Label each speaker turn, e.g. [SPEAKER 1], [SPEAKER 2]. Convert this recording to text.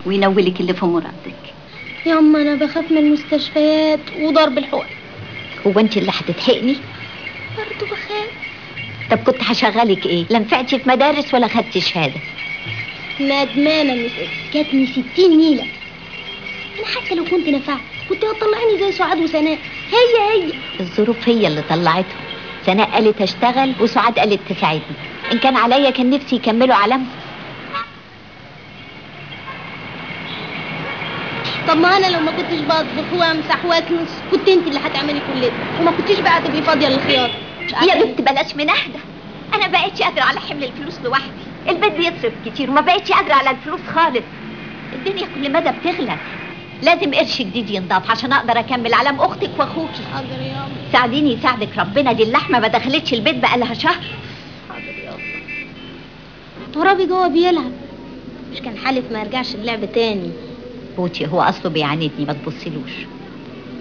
[SPEAKER 1] وينولك اللي في مرادك
[SPEAKER 2] ياما انا بخاف من المستشفيات وضرب الحقن
[SPEAKER 1] هو انت اللي هتتحقني
[SPEAKER 2] برضه بخاف
[SPEAKER 1] طب كنت هشغلك ايه لا نفعتي في مدارس ولا خدتي شهاده
[SPEAKER 2] ندمانة مس جاتني ستين نيلة أنا حتى لو كنت نفعت كنت هتطلعني زي سعاد وسناء هي هي
[SPEAKER 1] الظروف هي اللي طلعتهم سناء قالت اشتغل وسعاد قالت تساعدني ان كان عليا كان نفسي يكملوا علامهم
[SPEAKER 2] طب ما أنا لو ما كنتش بطبخ وأمسح وأكنس كنت أنت اللي هتعملي كل ده وما كنتيش بقى تبقي فاضية للخياطة مش عارفة
[SPEAKER 1] يا بنت بلاش من اهدى انا بقيتش قادره على حمل الفلوس لوحدي البيت بيصرف كتير وما بقيتش قادره على الفلوس خالص الدنيا كل مدى بتغلى لازم قرش جديد ينضاف عشان اقدر اكمل علام اختك واخوكي
[SPEAKER 2] حاضر يا أم
[SPEAKER 1] ساعديني يساعدك ربنا دي اللحمه ما دخلتش البيت بقالها شهر
[SPEAKER 2] ترابي جوه بيلعب مش كان حالف ما يرجعش اللعب تاني
[SPEAKER 1] بوتي هو اصله بيعاندني ما تبصيلوش